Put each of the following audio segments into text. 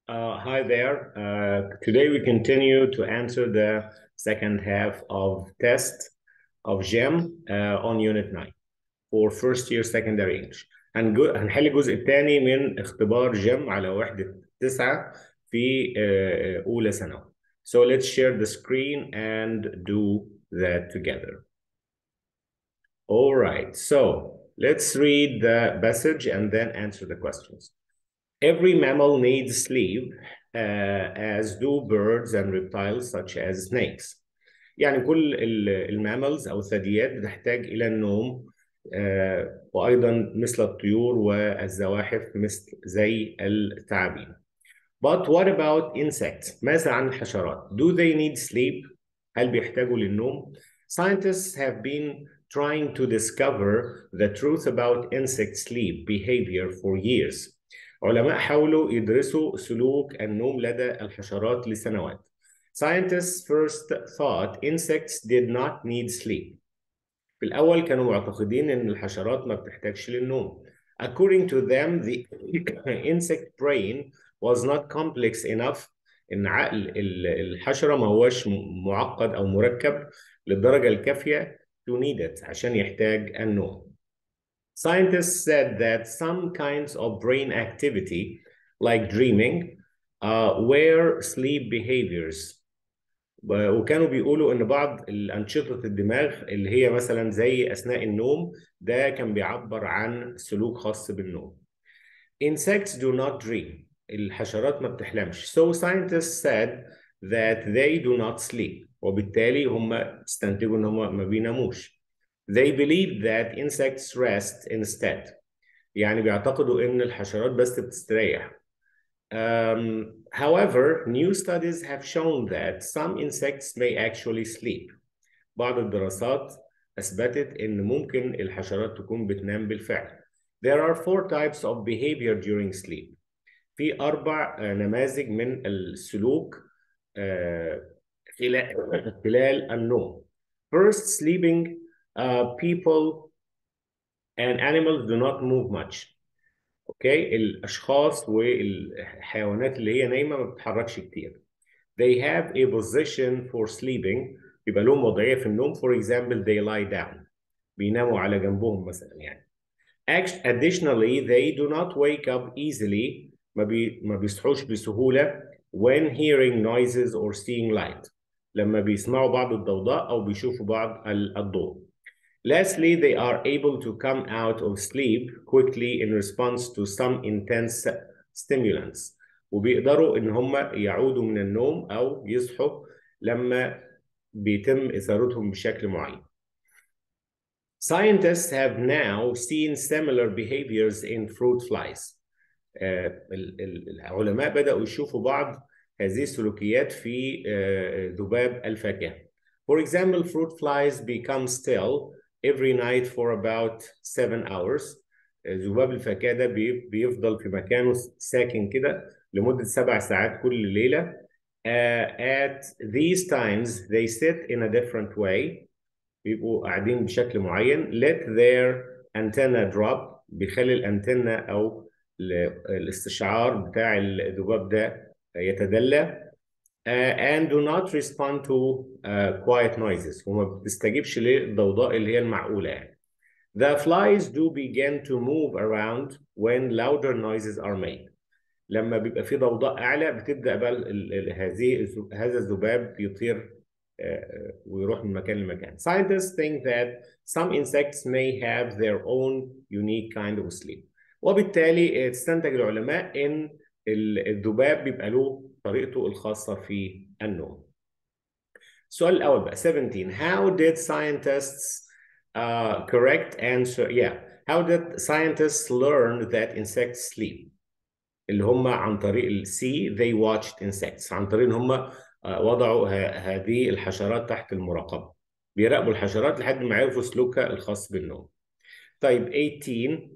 Uh, hi there. Uh, today we continue to answer the second half of test of GEM uh, on Unit 9 for first year secondary English. هنجو- هنحل الجزء الثاني من اختبار جيم على وحدة تسعة في آه، أولى ثانوي. So let's share the screen and do that together. All right, so let's read the passage and then answer the questions. Every mammal needs sleep, uh, as do birds and reptiles such as snakes. يعني كل ال- المامالز أو الثدييات بتحتاج إلى النوم آه، وأيضا مثل الطيور والزواحف مثل زي الثعابين. But what about insects? ماذا عن الحشرات? Do they need sleep? هل بيحتاجوا للنوم؟ Scientists have been trying to discover the truth about insect sleep behavior for years. علماء حاولوا يدرسوا سلوك النوم لدى الحشرات لسنوات. Scientists first thought insects did not need sleep. في الأول كانوا معتقدين إن الحشرات ما بتحتاجش للنوم. According to them, the insect brain was not complex enough إن عقل ال- الحشرة ما هوش م- معقد أو مركب للدرجة الكافية to need it عشان يحتاج النوم. Scientists said that some kinds of brain activity, like dreaming, uh, were sleep behaviors. و- وكانوا بيقولوا إن بعض الأنشطة الدماغ اللي هي مثلا زي أثناء النوم ده كان بيعبر عن سلوك خاص بالنوم. Insects do not dream. الحشرات ما بتحلمش. So scientists said that they do not sleep. وبالتالي هم استنتجوا إن هم ما بيناموش. They believe that insects rest instead. يعني بيعتقدوا إن الحشرات بس بتستريح. Um, however, new studies have shown that some insects may actually sleep. بعض الدراسات أثبتت إن ممكن الحشرات تكون بتنام بالفعل. There are four types of behavior during sleep. في أربع آه، نماذج من السلوك آه، خلال خلال النوم. First, sleeping uh, people and animals do not move much. اوكي الاشخاص والحيوانات اللي هي نايمه ما بتتحركش كتير. They have a position for sleeping بيبقى لهم وضعيه في النوم for example they lie down بيناموا على جنبهم مثلا يعني. Act- Additionally, they do not wake up easily ما بي ما بيصحوش بسهوله when hearing noises or seeing light لما بيسمعوا بعض الضوضاء او بيشوفوا بعض ال- الضوء. Lastly, they are able to come out of sleep quickly in response to some intense stimulants. وبيقدروا إن هم يعودوا من النوم أو يصحوا لما بيتم إثارتهم بشكل معين. Scientists have now seen similar behaviors in fruit flies. آه، ال- ال- العلماء بدأوا يشوفوا بعض هذه السلوكيات في آه، ذباب الفاكهة. For example, fruit flies become still every night for about seven hours. آه، ذباب الفاكهة ده بي- بيفضل في مكانه ساكن كده لمدة سبع ساعات كل ليلة. Uh, at these times, they sit in a different way. بيبقوا قاعدين بشكل معين let their antenna drop بيخلي الانتنة او ال- الاستشعار بتاع الذباب ده يتدلى uh, and do not respond to uh, quiet noises وما بتستجيبش للضوضاء اللي هي المعقولة يعني. The flies do begin to move around when louder noises are made. لما بيبقى في ضوضاء أعلى بتبدأ بقى ال- ال- هذه هذا الذباب يطير آه، ويروح من مكان لمكان. Scientists think that some insects may have their own unique kind of sleep. وبالتالي استنتج العلماء إن ال- الذباب بيبقى له طريقته الخاصة في النوم. السؤال الأول بقى 17 How did scientists uh, correct answer yeah How did scientists learn that insects sleep اللي هم عن طريق ال C they watched insects عن طريق ان هم آه، وضعوا ه- هذه الحشرات تحت المراقبة بيراقبوا الحشرات لحد ما يعرفوا سلوكها الخاص بالنوم طيب 18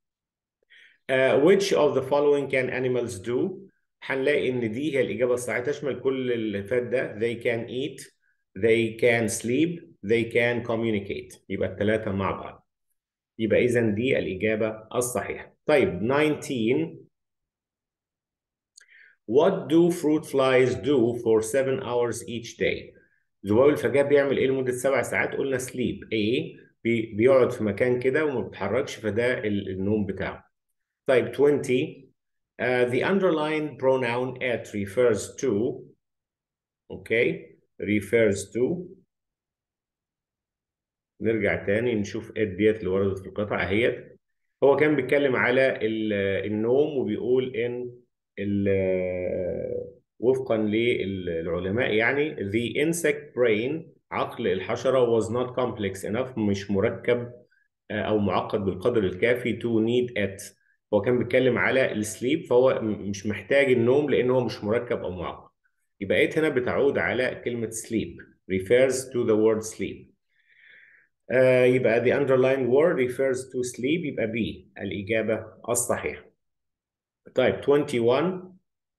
uh, which of the following can animals do هنلاقي ان دي هي الإجابة الصحيحة تشمل كل اللي فات ده they can eat they can sleep they can communicate يبقى الثلاثة مع بعض يبقى إذا دي الإجابة الصحيحة طيب 19 What do fruit flies do for seven hours each day? ذباب الفجاء بيعمل ايه لمدة سبع ساعات؟ قلنا sleep. ايه؟ بي بيقعد في مكان كده وما بيتحركش فده النوم بتاعه. طيب 20 uh, the underlined pronoun at refers to okay refers to نرجع تاني نشوف at ديت اللي وردت في القطعة اهيت هو كان بيتكلم على النوم وبيقول ان وفقا للعلماء يعني the insect brain عقل الحشرة was not complex enough مش مركب أو معقد بالقدر الكافي to need it هو كان بيتكلم على السليب فهو مش محتاج النوم لأن هو مش مركب أو معقد يبقى it هنا بتعود على كلمة sleep refers to the word sleep آه يبقى the underlined word refers to sleep يبقى B الإجابة الصحيحة طيب 21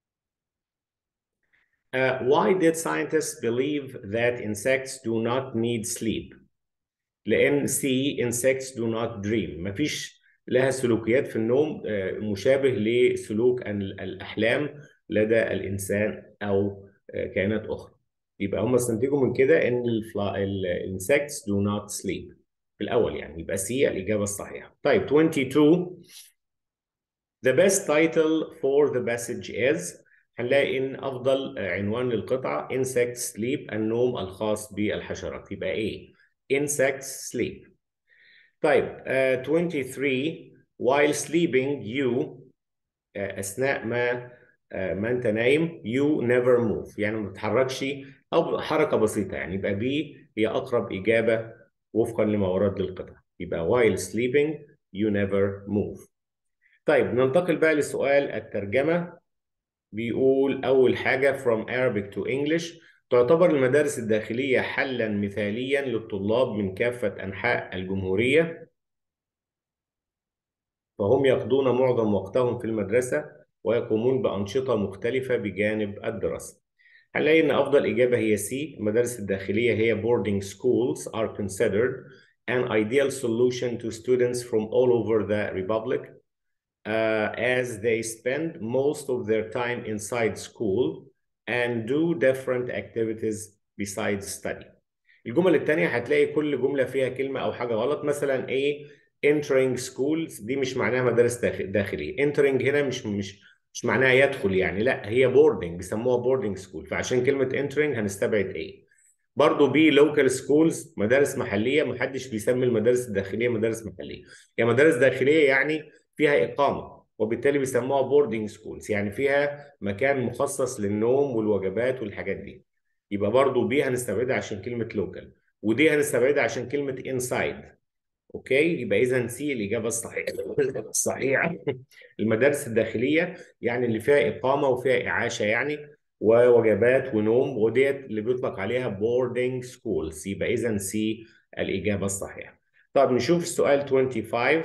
Uh, why did scientists believe that insects do not need sleep? لأن C insects do not dream مفيش لها سلوكيات في النوم مشابه لسلوك الأحلام لدى الإنسان أو كائنات أخرى يبقى هم استنتجوا من كده إن الانسكتس do not sleep في الأول يعني يبقى C الإجابة الصحيحة طيب 22 The best title for the passage is هنلاقي ان افضل عنوان للقطعه insect sleep النوم الخاص بالحشرات يبقى ايه insect sleep طيب uh, 23 while sleeping you uh, اثناء ما uh, ما انت نايم you never move يعني ما بتتحركش او حركه بسيطه يعني يبقى B هي اقرب اجابه وفقا لما ورد للقطعه يبقى while sleeping you never move طيب ننتقل بقى لسؤال الترجمه بيقول أول حاجة from Arabic to English تعتبر المدارس الداخلية حلا مثاليا للطلاب من كافة أنحاء الجمهورية فهم يقضون معظم وقتهم في المدرسة ويقومون بأنشطة مختلفة بجانب الدراسة هنلاقي إن أفضل إجابة هي C المدارس الداخلية هي boarding schools are considered an ideal solution to students from all over the republic uh, as they spend most of their time inside school and do different activities besides study. الجمل الثانية هتلاقي كل جملة فيها كلمة أو حاجة غلط مثلا إيه entering schools دي مش معناها مدارس داخلية entering هنا مش مش مش معناها يدخل يعني لا هي boarding بيسموها boarding school فعشان كلمة entering هنستبعد إيه برضه بي لوكال سكولز مدارس محلية محدش بيسمي المدارس الداخلية مدارس محلية يعني مدارس داخلية يعني فيها إقامة وبالتالي بيسموها بوردنج سكولز يعني فيها مكان مخصص للنوم والوجبات والحاجات دي يبقى برضو بي هنستبعدها عشان كلمة لوكال ودي هنستبعدها عشان كلمة انسايد اوكي يبقى اذا سي الاجابه الصحيحه الصحيحه المدارس الداخليه يعني اللي فيها اقامه وفيها اعاشه يعني ووجبات ونوم وديت اللي بيطلق عليها بوردنج سكولز يبقى اذا سي الاجابه الصحيحه طب نشوف السؤال 25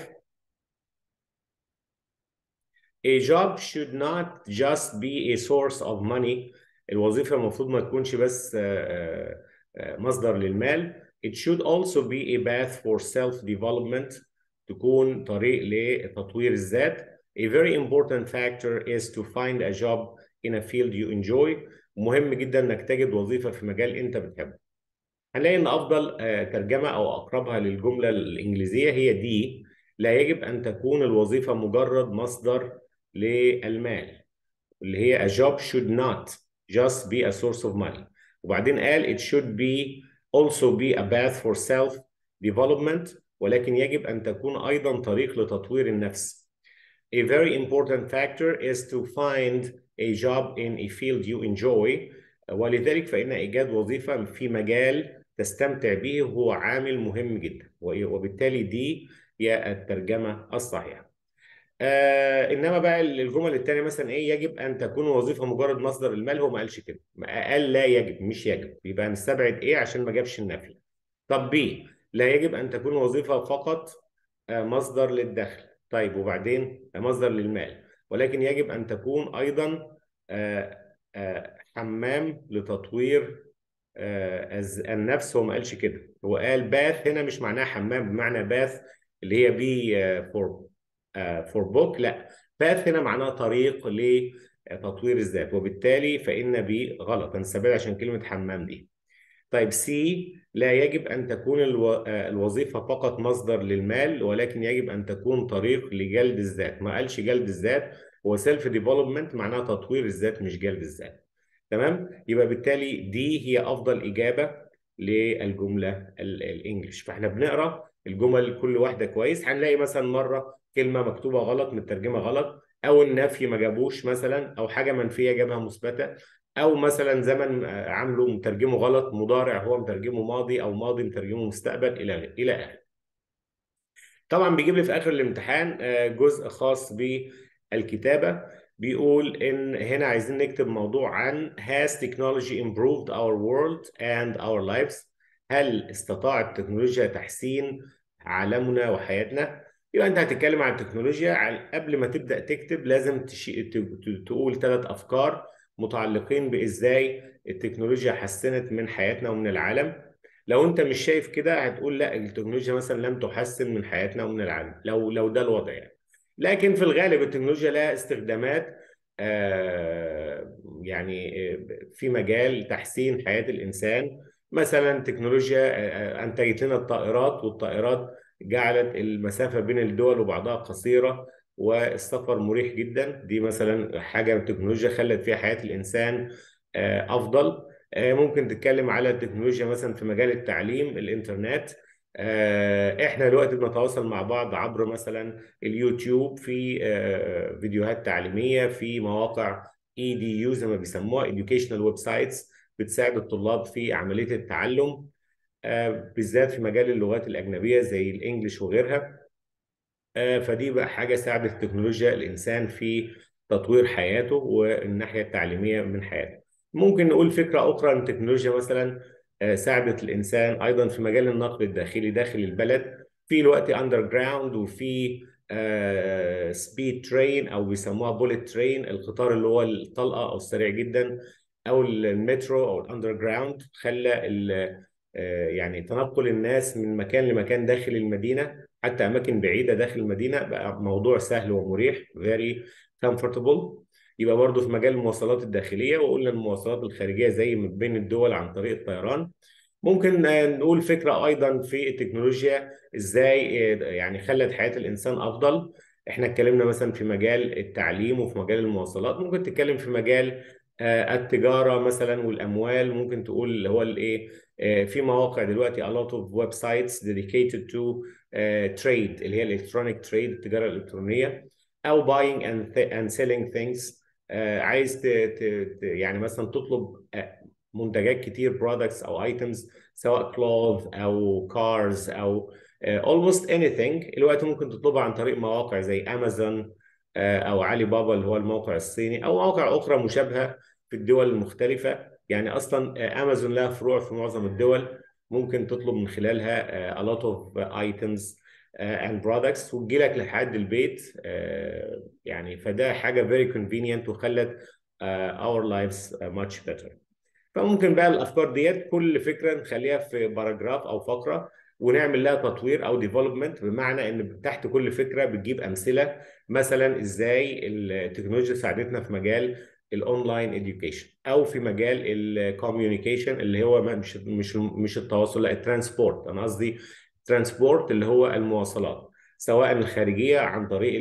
A job should not just be a source of money. الوظيفة المفروض ما تكونش بس مصدر للمال. It should also be a path for self-development. تكون طريق لتطوير الذات. A very important factor is to find a job in a field you enjoy. مهم جدا انك تجد وظيفة في مجال انت بتحبه. هنلاقي ان افضل ترجمة او اقربها للجملة الانجليزية هي دي. لا يجب ان تكون الوظيفة مجرد مصدر للمال اللي هي a job should not just be a source of money وبعدين قال it should be also be a path for self development ولكن يجب أن تكون أيضا طريق لتطوير النفس A very important factor is to find a job in a field you enjoy ولذلك فإن إيجاد وظيفة في مجال تستمتع به هو عامل مهم جدا وبالتالي دي هي الترجمة الصحيحة آه انما بقى الجمل الثانيه مثلا ايه يجب ان تكون وظيفه مجرد مصدر المال هو ما قالش كده قال لا يجب مش يجب يبقى نستبعد ايه عشان ما جابش النفي طب بي لا يجب ان تكون وظيفه فقط آه مصدر للدخل طيب وبعدين مصدر للمال ولكن يجب ان تكون ايضا آه آه حمام لتطوير آه النفس هو ما قالش كده هو قال باث هنا مش معناها حمام بمعنى باث اللي هي بي فور فور بوك لا باث هنا معناه طريق تطوير الذات وبالتالي فإن بي غلط هنستبعد عشان كلمة حمام دي طيب سي لا يجب أن تكون الو... الوظيفة فقط مصدر للمال ولكن يجب أن تكون طريق لجلد الذات ما قالش جلد الذات هو سيلف ديفلوبمنت معناها تطوير الذات مش جلد الذات تمام يبقى بالتالي دي هي أفضل إجابة للجملة الإنجليش فإحنا بنقرأ الجمل كل واحدة كويس هنلاقي مثلا مرة كلمة مكتوبة غلط مترجمة غلط أو النفي ما جابوش مثلا أو حاجة منفية جابها مثبتة او مثلا زمن عامله مترجمه غلط مضارع هو مترجمه ماضي او ماضي مترجمه مستقبل الى الى اخره طبعا بيجيب لي في اخر الامتحان جزء خاص بالكتابه بيقول ان هنا عايزين نكتب موضوع عن has technology improved our world and our lives هل استطاعت التكنولوجيا تحسين عالمنا وحياتنا يبقى انت هتتكلم عن التكنولوجيا قبل ما تبدا تكتب لازم تشي... تقول ثلاث افكار متعلقين بازاي التكنولوجيا حسنت من حياتنا ومن العالم لو انت مش شايف كده هتقول لا التكنولوجيا مثلا لم تحسن من حياتنا ومن العالم لو لو ده الوضع يعني لكن في الغالب التكنولوجيا لها استخدامات آه يعني في مجال تحسين حياة الإنسان مثلا تكنولوجيا أنتجت لنا الطائرات والطائرات جعلت المسافة بين الدول وبعضها قصيرة والسفر مريح جدا دي مثلا حاجه من التكنولوجيا خلت فيها حياه الانسان افضل ممكن تتكلم على التكنولوجيا مثلا في مجال التعليم الانترنت احنا دلوقتي بنتواصل مع بعض عبر مثلا اليوتيوب في فيديوهات تعليميه في مواقع اي دي يو زي ما بيسموها educational ويب سايتس بتساعد الطلاب في عمليه التعلم بالذات في مجال اللغات الاجنبيه زي الانجليش وغيرها فدي بقى حاجة ساعدت التكنولوجيا الإنسان في تطوير حياته والناحية التعليمية من حياته ممكن نقول فكرة أخرى أن التكنولوجيا مثلا ساعدت الإنسان أيضا في مجال النقل الداخلي داخل البلد في الوقت أندر جراوند وفي سبيد ترين أو بيسموها بوليت ترين القطار اللي هو الطلقة أو السريع جدا أو المترو أو الأندر جراوند خلى يعني تنقل الناس من مكان لمكان داخل المدينة حتى اماكن بعيده داخل المدينه بقى موضوع سهل ومريح very comfortable يبقى برضه في مجال المواصلات الداخليه وقلنا المواصلات الخارجيه زي بين الدول عن طريق الطيران ممكن نقول فكره ايضا في التكنولوجيا ازاي يعني خلت حياه الانسان افضل احنا اتكلمنا مثلا في مجال التعليم وفي مجال المواصلات ممكن تتكلم في مجال التجاره مثلا والاموال ممكن تقول اللي هو الايه في مواقع دلوقتي a lot of websites dedicated to uh, trade اللي هي electronic trade التجاره الالكترونيه او buying and, and selling things uh, عايز ت, ت, ت, يعني مثلا تطلب منتجات كتير products او items سواء clothes او cars او uh, almost anything الوقت ممكن تطلبها عن طريق مواقع زي امازون او علي بابا اللي هو الموقع الصيني او مواقع اخرى مشابهه في الدول المختلفه يعني اصلا امازون لها فروع في معظم الدول ممكن تطلب من خلالها a lot of items and products وتجي لك لحد البيت يعني فده حاجه very convenient وخلت our lives much better فممكن بقى الافكار ديت كل فكره نخليها في باراجراف او فقره ونعمل لها تطوير او ديفلوبمنت بمعنى ان تحت كل فكره بتجيب امثله مثلا ازاي التكنولوجيا ساعدتنا في مجال الاونلاين اديوكيشن او في مجال الكوميونيكيشن اللي هو مش مش مش التواصل لا الترانسبورت انا قصدي ترانسبورت اللي هو المواصلات سواء الخارجيه عن طريق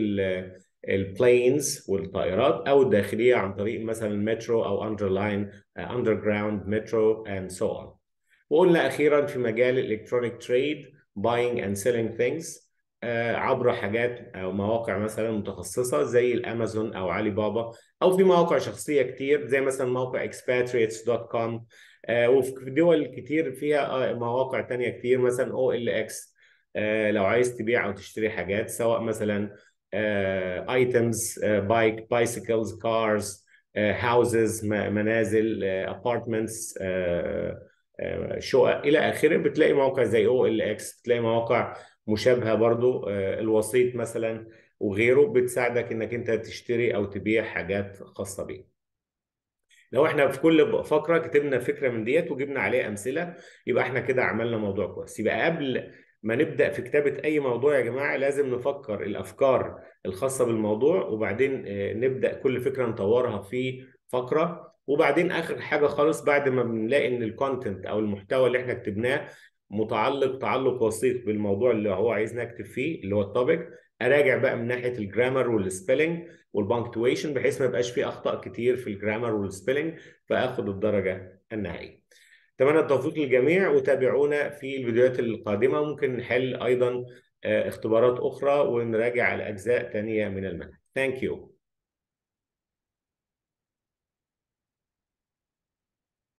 البلينز والطائرات او الداخليه عن طريق مثلا المترو او اندرلاين اندر جراوند مترو اند سو اون وقلنا اخيرا في مجال الالكترونيك تريد buying and selling things عبر حاجات او مواقع مثلا متخصصه زي الامازون او علي بابا او في مواقع شخصيه كتير زي مثلا موقع expatriates.com وفي دول كتير فيها مواقع تانية كتير مثلا او ال اكس لو عايز تبيع او تشتري حاجات سواء مثلا ايتمز بايك بايسيكلز كارز هاوسز منازل ابارتمنتس شقق الى اخره بتلاقي موقع زي او ال اكس بتلاقي مواقع مشابهه برضو الوسيط مثلا وغيره بتساعدك انك انت تشتري او تبيع حاجات خاصه بيك لو احنا في كل فقره كتبنا فكره من ديت وجبنا عليها امثله يبقى احنا كده عملنا موضوع كويس يبقى قبل ما نبدا في كتابه اي موضوع يا جماعه لازم نفكر الافكار الخاصه بالموضوع وبعدين آه، نبدا كل فكره نطورها في فقره وبعدين اخر حاجه خالص بعد ما بنلاقي ان الكونتنت او المحتوى اللي احنا كتبناه متعلق تعلق وثيق بالموضوع اللي هو عايز نكتب فيه اللي هو التوبيك اراجع بقى من ناحيه الجرامر والسبيلنج والبنكتويشن بحيث ما يبقاش فيه اخطاء كتير في الجرامر والسبيلنج فاخد الدرجه النهائيه. اتمنى التوفيق للجميع وتابعونا في الفيديوهات القادمه ممكن نحل ايضا آه، اختبارات اخرى ونراجع على اجزاء ثانيه من المنهج. Thank you.